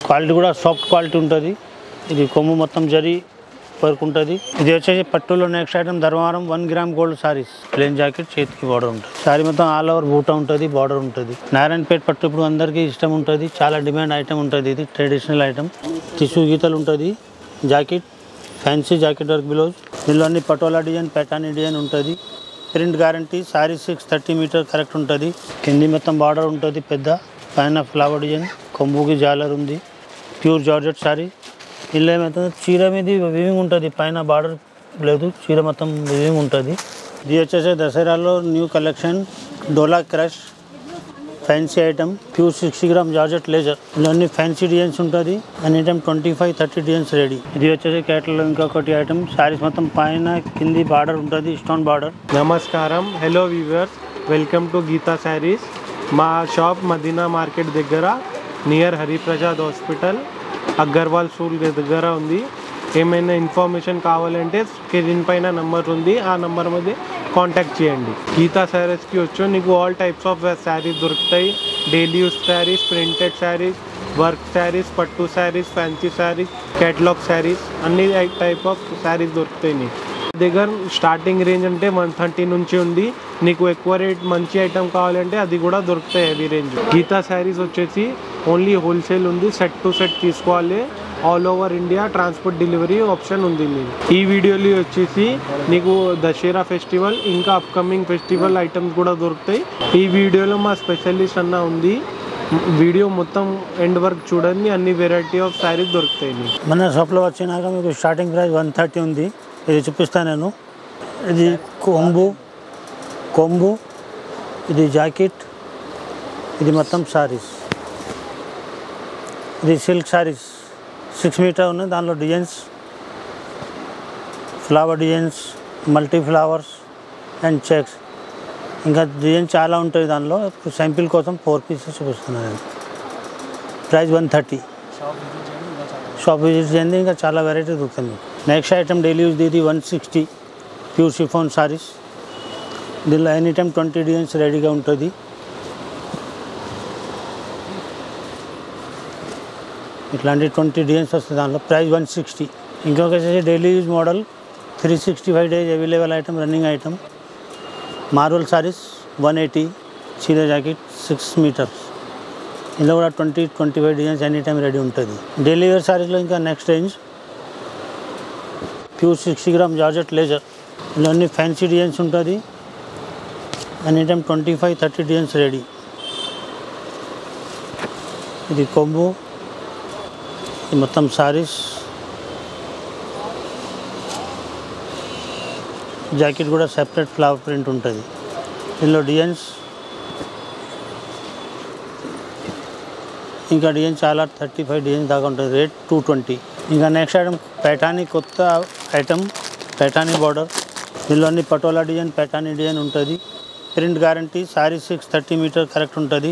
quality కూడా soft quality ఉంటుంది ఇది కొమ్ము మొత్తం జరి వర్క్ ఉంటుంది ఇది వచ్చేసి పట్టులో next item Dharmavaram one gram gold sarees plain jacket చేతికి బార్డర్ ఉంటుంది సారీ మొత్తం ఆల్ ఓవర్ బూటా ఉంటుంది బార్డర్ ఉంటుంది నారాయణపేట పట్టు ఇప్పుడు అందరికీ ఇష్టం ఉంటుంది చాలా డిమాండ్ ఐటమ్ ఉంటుంది ఇది ట్రెడిషనల్ ఐటమ్ టిష్యూ గీతలు ఉంటుంది jacket fancy jacket work blouse దీనిలో అన్ని పటోలా డిజైన్ పెటానీ డిజైన్ ఉంటుంది print guarantee saree six thirty meter correct ఉంటుంది కింది మొత్తం బార్డర్ ఉంటుంది పెద్ద పైన ఫ్లవర్ డిజైన్ కొంబుకి జాలర్ ఉంది ప్యూర్ జార్జెట్ సారీ ఇలా ఏమవుతుంది చీర మీద వివింగ్ ఉంటుంది పైన బార్డర్ లేదు చీర మొత్తం వివింగ్ ఉంటుంది ఇది వచ్చేసి దసరాలో new collection Dola crush fancy item pure sixty gram georgette laser ఇలా అన్ని ఫ్యాన్సీ డిజైన్స్ ఉంటుంది అన్ని item twenty five thirty designs ready ఇది వచ్చేసి క్యాట్లో ఇంకొకటి ఐటమ్ శారీస్ మొత్తం పైన కింది బార్డర్ ఉంటుంది స్టోన్ బార్డర్ నమస్కారం hello viewers welcome to Geeta sarees మా షాప్ మదీనా మార్కెట్ దగ్గర near Hariprasad hospital Agarwal school దగ్గర ఉంది ఏమైనా ఇన్ఫర్మేషన్ కావాలంటే స్క్రీన్ పైన నంబర్ ఉంది ఆ నంబర్ మీద కాంటాక్ట్ చేయండి గీతా శారీస్కి వచ్చి నీకు ఆల్ టైప్స్ ఆఫ్ శారీస్ దొరుకుతాయి daily use sarees printed sarees work sarees పట్టు sarees fancy sarees catalogue sarees అన్ని టైప్ ఆఫ్ శారీస్ దొరుకుతాయి నీకు దగ్గర స్టార్టింగ్ రేంజ్ అంటే వన్ థర్టీ నుంచి ఉంది నీకు ఎక్కువ రేట్ మంచి ఐటమ్ కావాలంటే అది కూడా దొరుకుతాయి హెవీ రేంజ్ గీతా శారీస్ వచ్చేసి ఓన్లీ హోల్సేల్ ఉంది సెట్ టు సెట్ తీసుకోవాలి all over India transport delivery option ఉంది మీకు ఈ వీడియోలో వచ్చేసి నీకు దసరా ఫెస్టివల్ ఇంకా అప్కమింగ్ ఫెస్టివల్ ఐటమ్స్ కూడా దొరుకుతాయి ఈ వీడియోలో మా స్పెషలిస్ట్ అన్న ఉంది వీడియో మొత్తం ఎండ్ వరకు చూడండి అన్ని వెరైటీ ఆఫ్ శారీస్ దొరుకుతాయి మీకు మన షాప్లో వచ్చినాక మీకు స్టార్టింగ్ ప్రైస్ వన్ థర్టీ ఉంది ఇది చూపిస్తాను నేను ఇది కొంబు కొంబు ఇది జాకెట్ ఇది మొత్తం సారీస్ ఇది సిల్క్ సారీస్ సిక్స్ మీటర్ ఉన్నాయి దానిలో designs flower designs multi flowers and checks ఇంకా డిజైన్ చాలా ఉంటాయి దానిలో శాంపిల్ కోసం ఫోర్ పీసెస్ చూపిస్తున్నాను నేను price one thirty shop visit చేయండి ఇంకా చాలా వెరైటీ దొరుకుతుంది మీకు నెక్స్ట్ ఐటమ్ డైలీ యూజ్ ఇది one sixty pure chiffon sarees దీనిలో ఎనీ టైం ట్వంటీ డిజైన్స్ రెడీగా ఉంటుంది ఇట్లాంటి ట్వంటీ డిజైన్స్ వస్తుంది దానిలో ప్రైస్ వన్ సిక్స్టీ ఇంకొక వచ్చేసి daily use model three sixty five days available item running item marvel sarees one eighty చీర జాకెట్ సిక్స్ మీటర్స్ ఇందులో కూడా twenty twenty five designs any time ready ఉంటుంది డైలీ వేర్ సారీస్లో ఇంకా next range pure sixty gram georgette laser ఇందులో అన్ని fancy designs ఉంటుంది any time twenty five thirty designs ready ఇది కొమ్ము ఇది మొత్తం సారీస్ జాకెట్ కూడా సెపరేట్ ఫ్లవర్ ప్రింట్ ఉంటుంది ఇందులో డిజైన్స్ ఇంకా డిజైన్ చాలా థర్టీ ఫైవ్ డిజైన్ దాకా ఉంటుంది రేట్ టూ ట్వంటీ ఇంకా నెక్స్ట్ ఐటమ్ పెటానీ కొత్త ఐటమ్ పెటానీ బార్డర్ దీనిలో అన్ని పటోలా డిజైన్ పెటానీ డిజైన్ ఉంటుంది print guarantee saree six thirty meter correct ఉంటుంది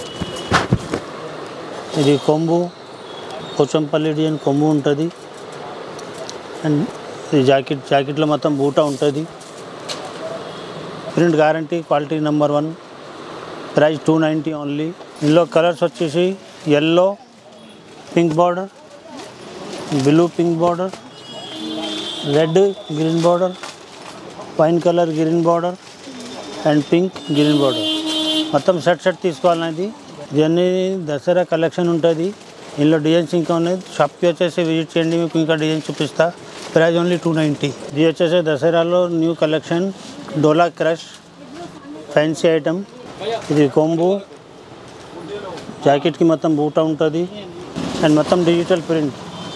ఇది కొంబు పోచంపల్లి డిజైన్ కొంబు ఉంటుంది అండ్ ఇది జాకెట్ జాకెట్లో మొత్తం బూటా ఉంటుంది print guarantee quality number one price two ninety only ఇందులో కలర్స్ వచ్చేసి yellow pink border blue pink border red green border wine colour green border and pink green border మొత్తం సెట్ సెట్ తీసుకోవాలనేది ఇవన్నీ దసరా కలెక్షన్ ఉంటుంది ఇందులో డిజైన్స్ ఇంకా ఉన్నాయి షాప్కి వచ్చేసి విజిట్ చేయండి మీకు ఇంకా డిజైన్ చూపిస్తా ప్రైస్ ఓన్లీ టూ నైంటీ ఇది వచ్చేసి దసరాలో new collection Dola crush fancy item ఇది కొంబు జాకెట్కి మొత్తం బూటా ఉంటుంది అండ్ మొత్తం digital print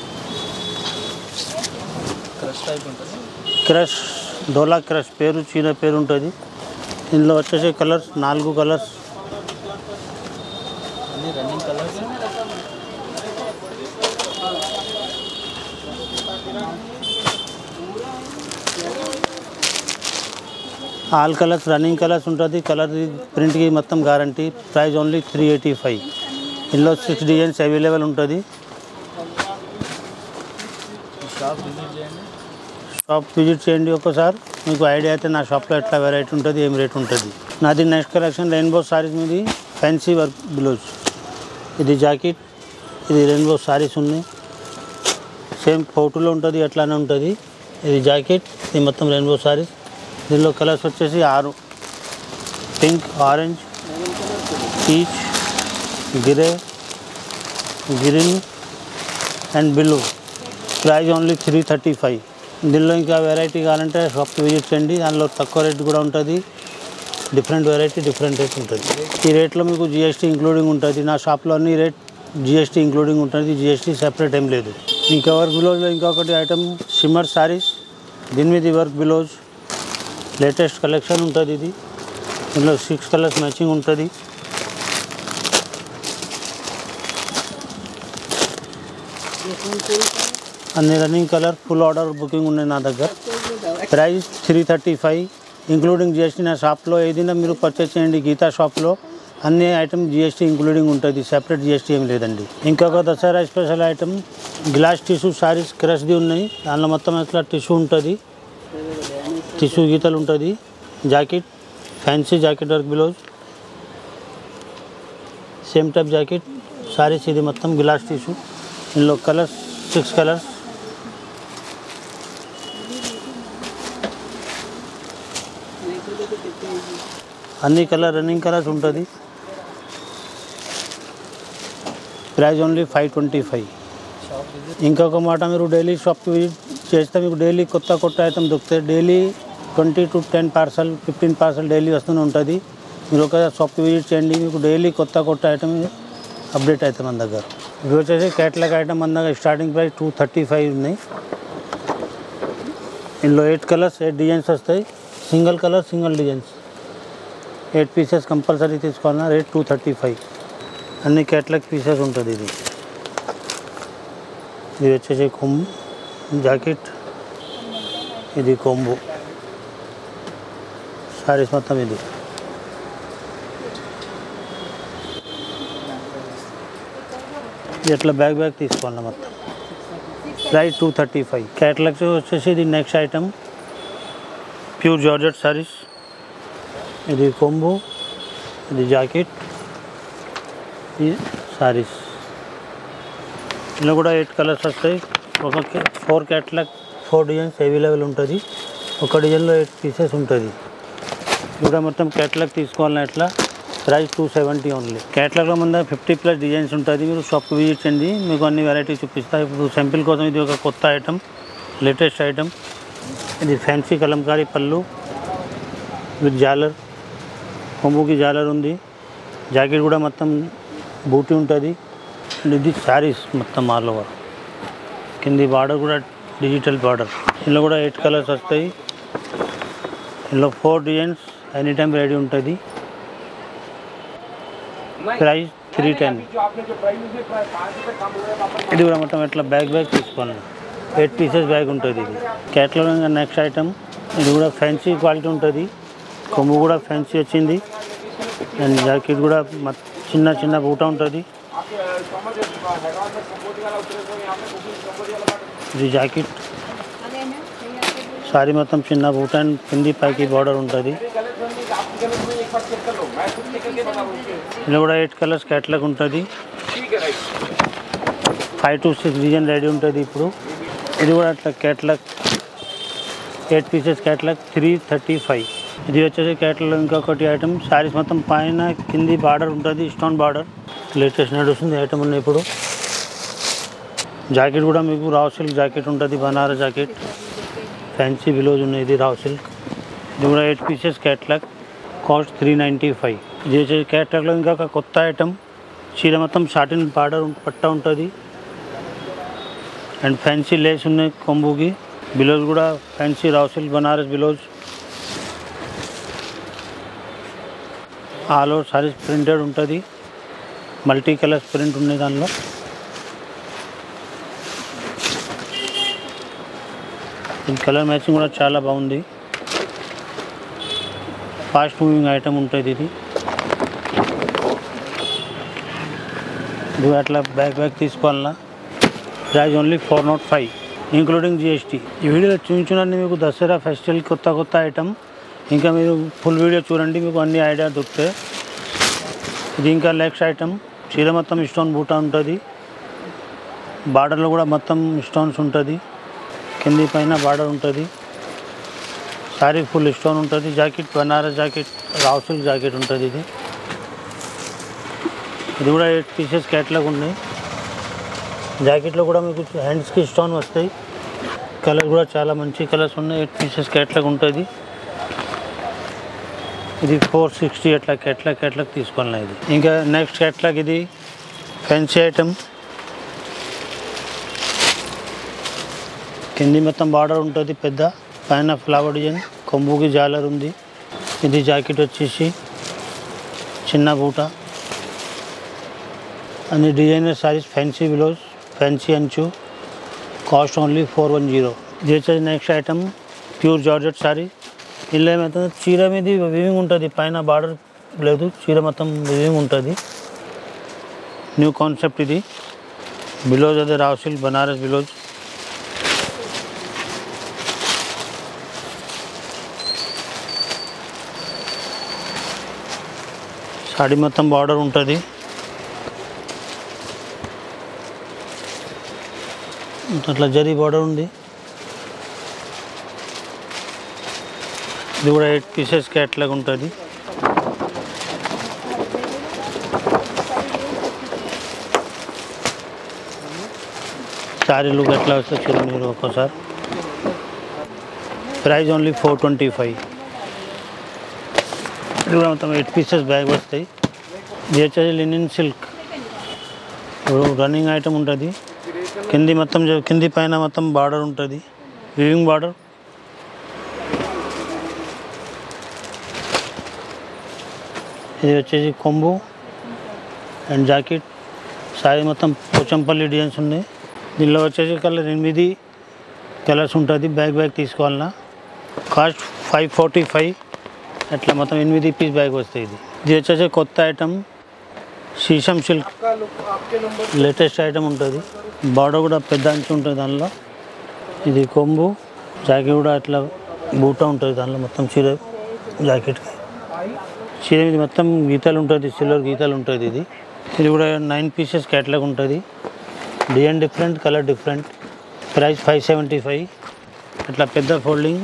crush Dola crush పేరు చీర పేరు ఉంటుంది ఇందులో వచ్చేసి కలర్స్ నాలుగు colours all colours running colours ఉంటుంది కలర్ ప్రింట్కి మొత్తం guarantee price only three eighty five ఇందులో సిక్స్ డిజైన్స్ అవైలబుల్ ఉంటుంది షాప్ విజిట్ చేయండి ఒకసారి మీకు ఐడియా అయితే నా షాప్లో ఎట్లా వెరైటీ ఉంటుంది ఏం రేట్ ఉంటుంది నాది నెక్స్ట్ కలెక్షన్ రెయిన్బో సారీస్ మీది ఫ్యాన్సీ వర్క్ బ్లౌజ్ ఇది జాకెట్ ఇది రెయిన్బో సారీస్ ఉన్నాయి సేమ్ ఫోటోలో ఉంటుంది అట్లానే ఉంటుంది ఇది జాకెట్ ఇది మొత్తం రెయిన్బో సారీస్ దీనిలో కలర్స్ వచ్చేసి ఆరు pink orange peach grey green and bill price only three thirty five దీనిలో ఇంకా వెరైటీ కావాలంటే షాప్కి విజిట్ చేయండి దానిలో తక్కువ రేట్ కూడా ఉంటుంది డిఫరెంట్ వెరైటీ డిఫరెంట్ రేట్ ఉంటుంది ఈ రేట్లో మీకు జిఎస్టీ ఇంక్లూడింగ్ ఉంటుంది నా షాప్లో అన్ని రేట్ జిఎస్టీ ఇంక్లూడింగ్ ఉంటుంది జిఎస్టీ సెపరేట్ ఏం లేదు ఇంకా వర్క్ బిలోజ్లో ఇంకొకటి ఐటమ్ షిమ్మర్ సారీస్ దీని మీద వర్క్ బిలోజ్ లేటెస్ట్ కలెక్షన్ ఉంటుంది ఇది ఇందులో సిక్స్ కలర్స్ మ్యాచింగ్ ఉంటుంది అన్ని running colour full order booking ఉన్నాయి నా దగ్గర price three thirty five including GST నా షాప్లో ఏదైనా మీరు పర్చేస్ చేయండి గీతా షాప్లో అన్ని ఐటమ్ జిఎస్టీ ఇంక్లూడింగ్ ఉంటుంది సెపరేట్ జిఎస్టీ ఏం లేదండి ఇంకొక Dussehra special item glass tissue sarees క్రష్ది ఉన్నాయి దానిలో మొత్తం అట్లా టిష్యూ ఉంటుంది టిష్యూ గీతలు ఉంటుంది jacket fancy jacket work blouse same type jacket sarees ఇది మొత్తం గ్లాస్ టిష్యూ ఇందులో కలర్స్ సిక్స్ కలర్స్ అన్ని కలర్ రన్నింగ్ కలర్స్ ఉంటుంది price only five twenty five ఇంకొక మాట మీరు డైలీ షాప్కి విజిట్ చేస్తే మీకు డైలీ కొత్త కొత్త ఐటమ్ దొరుకుతాయి daily twenty to ten parcel fifteen parcel daily వస్తూనే ఉంటుంది మీరు ఒక షాప్కి విజిట్ చేయండి మీకు డైలీ కొత్త కొత్త ఐటమ్ అప్డేట్ అవుతాయి మన దగ్గర ఇవి వచ్చేసి క్యాట్లాగ్ ఐటమ్ మన దగ్గర starting price two thirty five ఉన్నాయి ఇందులో ఎయిట్ కలర్స్ ఎయిట్ డిజైన్స్ వస్తాయి single colour single designs eight pieces compulsory తీసుకోవాలన్నా రేట్ టూ థర్టీ ఫైవ్ అన్ని క్యాట్లాగ్ పీసెస్ ఉంటుంది ఇది ఇది వచ్చేసి కొమ్ము జాకెట్ ఇది కొంబు సారీస్ మొత్తం ఇది ఇది ఎట్లా బ్యాగ్ బ్యాగ్ తీసుకోవాలి మొత్తం price two thirty five catalogues వచ్చేసి ఇది next item pure georgette sarees ఇది కొంబు ఇది జాకెట్ ఇది సారీస్ ఇందులో కూడా ఎయిట్ కలర్స్ వస్తాయి ఒక four catalogue four designs available ఉంటుంది ఒక డిజైన్లో ఎయిట్ పీసెస్ ఉంటుంది ఇది కూడా మొత్తం క్యాటలాగ్ తీసుకోవాలని ఎట్లా ప్రైస్ టూ సెవెంటీ ఓన్లీ క్యాటలాగ్లో మన ఫిఫ్టీ ప్లస్ డిజైన్స్ ఉంటుంది మీరు షాప్కి విజిట్ చేయండి మీకు అన్ని వెరైటీ చూపిస్తాయి ఇప్పుడు సింపుల్ కోసం ఇది ఒక కొత్త ఐటమ్ లేటెస్ట్ ఐటమ్ ఇది ఫ్యాన్సీ కలంకారీ పళ్ళు విత్ జాలర్ కొమ్ముకి జాలర్ ఉంది జాకెట్ కూడా మొత్తం బూటీ ఉంటుంది అండ్ ఇది శారీస్ మొత్తం ఆల్ ఓవర్ కింది బార్డర్ కూడా డిజిటల్ బార్డర్ ఇందులో కూడా ఎయిట్ కలర్స్ వస్తాయి ఇందులో four designs any time ready ఉంటుంది ప్రైస్ త్రీ టెన్ ఇది కూడా మొత్తం ఇట్లా బ్యాగ్ బ్యాగ్ తీసుకోవాలి ఎయిట్ పీసెస్ బ్యాగ్ ఉంటుంది ఇది క్యాట్లాగ్ నెక్స్ట్ ఐటమ్ ఇది కూడా ఫ్యాన్సీ క్వాలిటీ ఉంటుంది కొమ్ము కూడా ఫ్యాన్సీ వచ్చింది అండ్ జాకెట్ కూడా మ- చిన్న చిన్న బూట ఉంటుంది ఇది జాకెట్ సారీ మొత్తం చిన్న బూట అండ్ కింది పైకి బార్డర్ ఉంటుంది ఇందులో కూడా ఎయిట్ కలర్స్ క్యాట్లాగ్ ఉంటుంది five to six design ready ఉంటుంది ఇప్పుడు ఇది కూడా అట్లా catalogue eight pieces catalogue three thirty five ఇది వచ్చేసి క్యాట్లాగ్ ఇంకొకటి ఐటమ్ శారీస్ మొత్తం పైన కింది బార్డర్ ఉంటుంది స్టోన్ బార్డర్ లేటెస్ట్ నడుస్తుంది ఐటమ్ ఉన్నాయి ఇప్పుడు జాకెట్ కూడా మీకు రావ్ సిల్క్ జాకెట్ ఉంటుంది బనారస్ జాకెట్ ఫ్యాన్సీ బిలోజ్ ఉన్నాయి ఇది రావ్ సిల్క్ ఇది కూడా eight pieces catalogue cost three ninety five ఇది వచ్చేసి క్యాట్లాగ్లో ఇంకొక కొత్త ఐటమ్ చీర మొత్తం షార్టిన్ బార్డర్ పట్ట ఉంటుంది అండ్ ఫ్యాన్సీ లేస్ ఉన్నాయి కొంబుకి బిలోజ్ కూడా fancy raw silk Banaras blouse all over saris printed ఉంటుంది మల్టీ కలర్స్ ప్రింట్ ఉన్నాయి దానిలో ఈ కలర్ మ్యాచింగ్ కూడా చాలా బాగుంది ఫాస్ట్ మూవింగ్ ఐటమ్ ఉంటుంది ఇది ఇది అట్లా బ్యాక్ బ్యాక్ తీసుకోవాలన్నా price only four nought five including GST ఈ వీడియోలో చూపించినన్ని మీకు దసరా ఫెస్టివల్ కొత్త కొత్త ఐటమ్ ఇంకా మీరు ఫుల్ వీడియో చూడండి మీకు అన్ని ఐడియా దొరుకుతాయి ఇది ఇంకా నెక్స్ట్ ఐటమ్ చీర మొత్తం స్టోన్ బూటా ఉంటుంది బార్డర్లో కూడా మొత్తం స్టోన్స్ ఉంటుంది కింది పైన బార్డర్ ఉంటుంది సారీ ఫుల్ స్టోన్ ఉంటుంది jacket Banaras jacket raw silk jacket ఉంటుంది ఇది ఇది కూడా ఎయిట్ పీసెస్ క్యాట్లాగ్ ఉన్నాయి జాకెట్లో కూడా మీకు హ్యాండ్స్కి స్టోన్ వస్తాయి కలర్ కూడా చాలా మంచి కలర్స్ ఉన్నాయి ఎయిట్ పీసెస్ క్యాట్లాగ్ ఉంటుంది ఇది ఫోర్ సిక్స్టీ అట్లా క్యాట్లాగ్ క్యాట్లాగ్ తీసుకోవాలి ఇది ఇంకా నెక్స్ట్ క్యాట్లాగ్ ఇది ఫ్యాన్సీ ఐటమ్ కింది మొత్తం బార్డర్ ఉంటుంది పెద్ద పైన ఫ్లవర్ డిజైన్ కొంబుకి జాలర్ ఉంది ఇది జాకెట్ వచ్చేసి చిన్న బూట అన్ని designer saris fancy blouse fancy అంచు cost only four one zero ఇది వచ్చేసి next item pure georgette sari ఇలా ఏమవుతుంది చీర మీద వివింగ్ ఉంటుంది పైన బార్డర్ లేదు చీర మొత్తం వివింగ్ ఉంటుంది న్యూ కాన్సెప్ట్ ఇది బిలోజ్ అదే raw silk Banaras blouse sari మొత్తం బార్డర్ ఉంటుంది అట్లా జరీ బార్డర్ ఉంది ఇది కూడా ఎయిట్ పీసెస్ క్యాట్లాగ్ ఉంటుంది సారీ లుక్ ఎట్లా వస్తే చూడండి మీరు ఒక్కోసారి price only four twenty five ఇది కూడా మొత్తం ఎయిట్ పీసెస్ బ్యాగ్ వస్తాయి ఇది వచ్చేసి లినిన్ సిల్క్ ఇప్పుడు రన్నింగ్ ఐటమ్ ఉంటుంది కింది మొత్తం జ- కింది పైన మొత్తం బార్డర్ ఉంటుంది వివింగ్ బార్డర్ ఇది వచ్చేసి కొంబు అండ్ జాకెట్ సారీ మొత్తం పోచంపల్లి డిజైన్స్ ఉన్నాయి దీనిలో వచ్చేసి కలర్ ఎనిమిది కలర్స్ ఉంటుంది బ్యాగ్ బ్యాగ్ తీసుకోవాలన్నా కాస్ట్ ఫైవ్ ఫార్టీ ఫైవ్ అట్లా మొత్తం ఎనిమిది పీస్ బ్యాగ్ వస్తాయి ఇది ఇది వచ్చేసి కొత్త ఐటమ్ శీషం సిల్క్ లేటెస్ట్ ఐటమ్ ఉంటుంది బార్డర్ కూడా పెద్ద అంచు ఉంటుంది దానిలో ఇది కొంబు జాకెట్ కూడా అట్లా బూట ఉంటుంది దానిలో మొత్తం చీర జాకెట్కి చీర మీద మొత్తం గీతాలు ఉంటుంది సిల్వర్ గీతాలు ఉంటుంది ఇది ఇది కూడా నైన్ పీసెస్ క్యాటలాగ్ ఉంటుంది design different colour different price five seventy five అట్లా పెద్ద ఫోల్డింగ్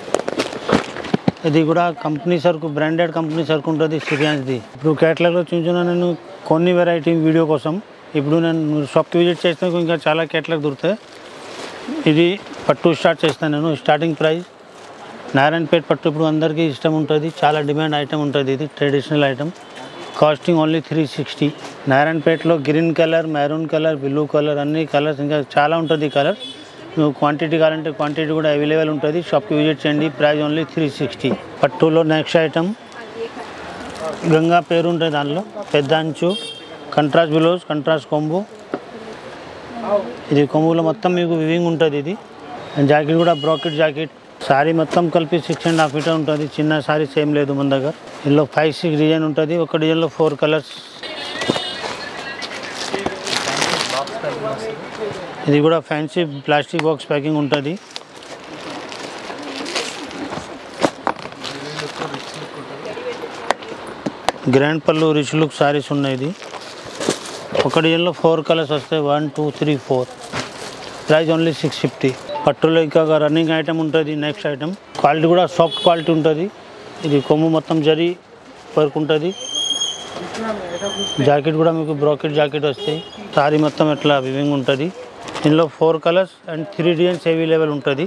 ఇది కూడా కంపెనీ సరుకు బ్రాండెడ్ కంపెనీ సరుకు ఉంటుంది సిరియాన్స్ది ఇప్పుడు క్యాటలాగ్లో చూపించిన నేను కొన్ని వెరైటీ వీడియో కోసం ఇప్పుడు నేను షాప్కి విజిట్ చేస్తే ఇంకా చాలా క్యాటలాగ్ దొరుకుతాయి ఇది పట్టు స్టార్ట్ చేస్తాను నేను స్టార్టింగ్ ప్రైస్ నారాయణపేట పట్టు ఇప్పుడు అందరికీ ఇష్టం ఉంటుంది చాలా డిమాండ్ ఐటమ్ ఉంటుంది ఇది traditional item costing only three sixty నారాయణపేటలో green colour maroon colour blue colour అన్ని కలర్స్ ఇంకా చాలా ఉంటుంది ఈ కలర్ నువ్వు క్వాంటిటీ కావాలంటే క్వాంటిటీ కూడా అవైలబుల్ ఉంటుంది షాప్కి విజిట్ చేయండి ప్రైస్ ఓన్లీ త్రీ సిక్స్టీ పట్టులో నెక్స్ట్ ఐటమ్ గంగా పేరు ఉంటుంది దానిలో పెద్ద అంచు కంట్రాస్ట్ బ్లౌజ్ కంట్రాస్ట్ కొంబు ఇది కొమ్ములో మొత్తం మీకు వివింగ్ ఉంటుంది ఇది అండ్ జాకెట్ కూడా బ్రాకెట్ జాకెట్ సారీ మొత్తం కలిపి సిక్స్ అండ్ హాఫ్ మీటర్ ఉంటుంది చిన్న సారీ సేమ్ లేదు మన దగ్గర ఇందులో ఫైవ్ సిక్స్ డిజైన్ ఉంటుంది ఒక డిజైన్లో ఫోర్ కలర్స్ ఇది కూడా ఫ్యాన్సీ ప్లాస్టిక్ బాక్స్ ప్యాకింగ్ ఉంటుంది గ్రాండ్ పళ్ళు రిచ్ లుక్ సారీస్ ఉన్నాయి ఇది ఒక డిజైన్లో ఫోర్ కలర్స్ వస్తాయి one two three four price only six fifty పట్టులో ఇంకా రన్నింగ్ ఐటమ్ ఉంటుంది నెక్స్ట్ ఐటమ్ క్వాలిటీ కూడా సాఫ్ట్ క్వాలిటీ ఉంటుంది ఇది కొమ్ము మొత్తం జరి వర్క్ ఉంటుంది జాకెట్ కూడా మీకు బ్రాకెట్ జాకెట్ వస్తాయి సారీ మొత్తం ఎట్లా వివింగ్ ఉంటుంది దీనిలో four colours and three designs available ఉంటుంది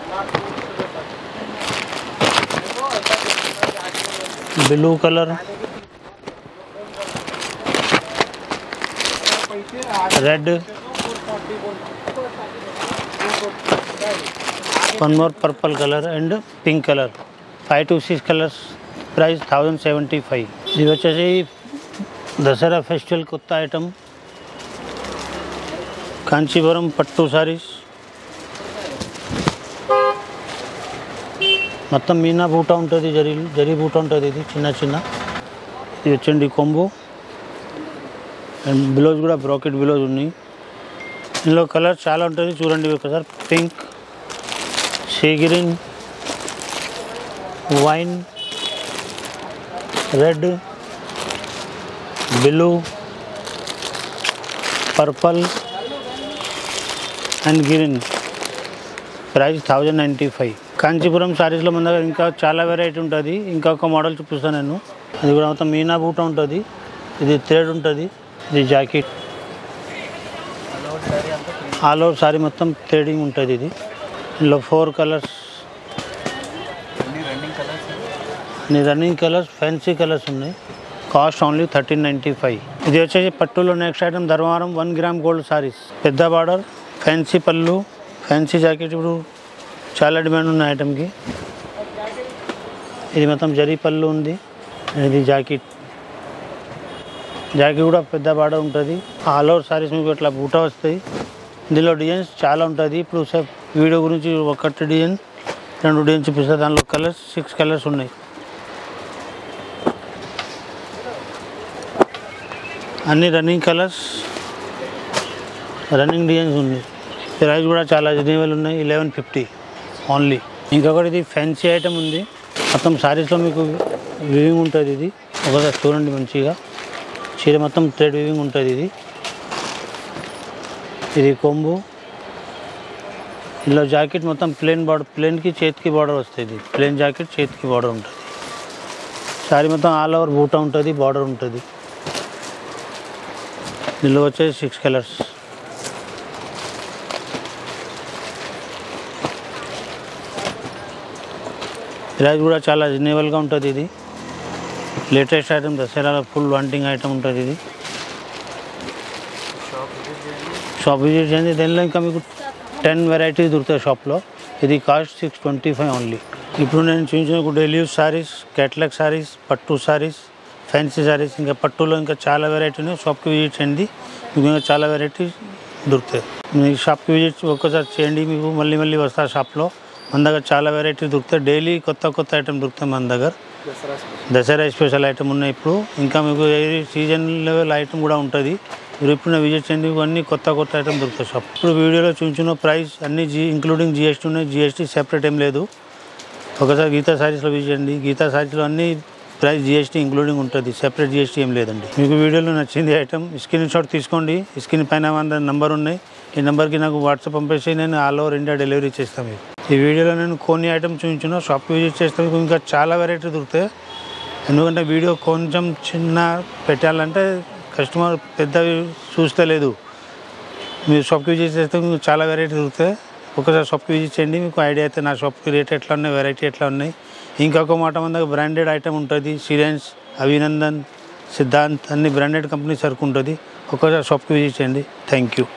blue colour red one more purple colour and pink colour five to six colours price thousand seventy five ఇది వచ్చేసి దసరా ఫెస్టివల్ కొత్త ఐటమ్ కాంచీపురం పట్టు సారీస్ మొత్తం మీనా బూట ఉంటుంది జరి జరి బూట ఉంటుంది ఇది చిన్న చిన్న ఇది వచ్చండి కొంబు అండ్ బ్లౌజ్ కూడా బ్రాకెట్ బ్లౌజ్ ఉన్నాయి ఇందులో కలర్ చాలా ఉంటుంది చూడండి ఒకసారి pink sea green wine red blue purple and green price thousand ninety five Kanchipuram శారీస్లో మన దగ్గర ఇంకా చాలా వెరైటీ ఉంటుంది ఇంకా ఒక మోడల్ చూపిస్తాను నేను అది కూడా మొత్తం మీనా బూట ఉంటుంది ఇది థ్రెడ్ ఉంటుంది ఇది జాకెట్ ఆల్ ఓవర్ సారీ మొత్తం థ్రెడింగ్ ఉంటుంది ఇది ఇందులో ఫోర్ కలర్స్ అన్ని రన్నింగ్ కలర్స్ ఫ్యాన్సీ కలర్స్ ఉన్నాయి cost only thirteen ninety five ఇది వచ్చేసి పట్టులో next item Dharmavaram one gram gold saris పెద్ద బార్డర్ ఫ్యాన్సీ పళ్ళు ఫ్యాన్సీ జాకెట్ ఇప్పుడు చాలా డిమాండ్ ఉన్న ఐటమ్కి ఇది మొత్తం జరీ పళ్ళు ఉంది ఇది జాకెట్ జాకెట్ కూడా పెద్ద బార్డర్ ఉంటుంది ఆల్ ఓవర్ సారీస్ మీకు ఇట్లా బూట వస్తాయి ఇందులో డిజైన్స్ చాలా ఉంటుంది ఇప్పుడు సే- వీడియో గురించి ఒకటి డిజైన్ రెండు డిజైన్ చూపిస్తారు దానిలో కలర్స్ సిక్స్ కలర్స్ ఉన్నాయి అన్ని రన్నింగ్ కలర్స్ రన్నింగ్ డిజైన్స్ ఉన్నాయి ప్రైస్ కూడా చాలా రీజనబుల్ ఉన్నాయి ఎలెవెన్ ఫిఫ్టీ ఓన్లీ ఇంకొకటి ఇది ఫ్యాన్సీ ఐటమ్ ఉంది మొత్తం సారీస్లో మీకు వివింగ్ ఉంటుంది ఇది ఒకసారి చూడండి మంచిగా చీర మొత్తం థ్రెడ్ వివింగ్ ఉంటుంది ఇది ఇది కొంబు ఇందులో జాకెట్ మొత్తం ప్లేన్ బార్డర్ ప్లేన్కి చేతికి బార్డర్ వస్తుంది ప్లేన్ జాకెట్ చేతికి బార్డర్ ఉంటుంది సారీ మొత్తం ఆల్ ఓవర్ బూట ఉంటుంది బార్డర్ ఉంటుంది ఇందులో వచ్చేసి సిక్స్ కలర్స్ ప్రైస్ కూడా చాలా రీజనబుల్గా ఉంటుంది ఇది లేటెస్ట్ ఐటమ్ దసరాలో ఫుల్ వాంటింగ్ ఐటమ్ ఉంటుంది ఇది షాప్ విజిట్ చేయండి దీనిలో ఇంకా మీకు టెన్ వెరైటీస్ దొరుకుతాయి షాప్లో ఇది cost six twenty five only ఇప్పుడు నేను చూపించిన daily use saris catalogue saris పట్టు సారీస్ ఫ్యాన్సీ సారీస్ ఇంకా పట్టులో ఇంకా చాలా వెరైటీ ఉన్నాయి షాప్కి విజిట్ చేయండి మీకు ఇంకా చాలా వెరైటీస్ దొరుకుతాయి మీ షాప్కి విజిట్ ఒక్కసారి చేయండి మీకు మళ్ళీ మళ్ళీ వస్తారు షాప్లో మన దగ్గర చాలా వెరైటీ దొరుకుతాయి డైలీ కొత్త కొత్త ఐటమ్ దొరుకుతాయి మన దగ్గర దసరా స్పెషల్ ఐటమ్ ఉన్నాయి ఇప్పుడు ఇంకా మీకు ఏ సీజన్ లెవెల్ ఐటమ్ కూడా ఉంటుంది మీరు ఇప్పుడు విజిట్ చేయండి ఇవన్నీ కొత్త కొత్త ఐటమ్ దొరుకుతాయి షాప్ ఇప్పుడు వీడియోలో చూపించిన ప్రైస్ అన్ని జీ ఇంక్లూడింగ్ జిఎస్టీ ఉన్నాయి జిఎస్టీ సెపరేట్ ఏం లేదు ఒకసారి గీతా సారీస్లో విజిట్ చేయండి గీతా సారీస్లో అన్ని ప్రైస్ జిఎస్టీ ఇంక్లూడింగ్ ఉంటుంది సెపరేట్ జిఎస్టీ ఏం లేదండి మీకు వీడియోలో నచ్చింది ఐటమ్ స్క్రీన్ షాట్ తీసుకోండి స్క్రీన్ పైన వంద నెంబర్ ఉన్నాయి ఈ నెంబర్కి నాకు వాట్సాప్ పంపేసి నేను ఆల్ ఓవర్ ఇండియా డెలివరీ చేస్తాను మీకు ఈ వీడియోలో నేను కొన్ని ఐటమ్ చూపించిన షాప్కి విజిట్ చేస్తాను మీకు ఇంకా చాలా వెరైటీ దొరుకుతాయి ఎందుకంటే వీడియో కొంచెం చిన్న పెట్టాలంటే కస్టమర్ పెద్దవి చూస్తే లేదు మీరు షాప్కి విజిట్ చేస్తే మీకు చాలా వెరైటీ దొరుకుతాయి ఒకసారి షాప్కి విజిట్ చేయండి మీకు ఐడియా అయితే నా షాప్కి రేట్ ఎట్లా ఉన్నాయి వెరైటీ ఎట్లా ఉన్నాయి ఇంకొక మాట మన దగ్గర బ్రాండెడ్ ఐటమ్ ఉంటుంది సిరెన్స్ అభినందన్ సిద్ధాంత్ అన్ని బ్రాండెడ్ కంపెనీ సరుకు ఉంటుంది ఒకసారి షాప్కి విజిట్ చేయండి థ్యాంక్ యూ